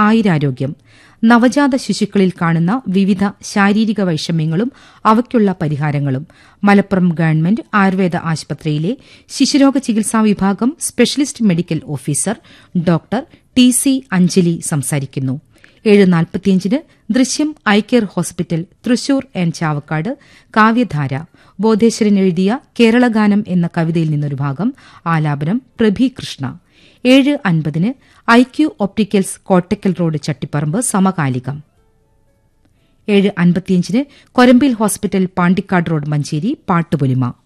ആയുരാരോഗ്യം നവജാത ശിശുക്കളിൽ കാണുന്ന വിവിധ ശാരീരിക വൈഷമ്യങ്ങളും അവയ്ക്കുള്ള പരിഹാരങ്ങളും മലപ്പുറം ഗവൺമെന്റ് ആയുർവേദ ആശുപത്രിയിലെ ശിശുരോഗ ചികിത്സാ വിഭാഗം specialist medical officer doctor T C Anjali സംസാരിക്കുന്നു ഏഴ് നാൽപ്പത്തിയഞ്ചിന് Drishyam eye care hospital Thrissur and Chavakkad Kavyadhara Bodheswaran എഴുതിയ കേരളഗാനം എന്ന കവിതയിൽ നിന്നൊരു ഭാഗം ആലാപനം പ്രഭി കൃഷ്ണ ഏഴ് അൻപതിന് IQ opticals Kottakkal road Chattiparamba Samakalikam ഏഴ് അൻപത്തിയഞ്ചിന് കൊരമ്പിൽ ഹോസ്പിറ്റൽ പാണ്ടിക്കാട് റോഡ് മഞ്ചേരി പാട്ടുപൊലിമ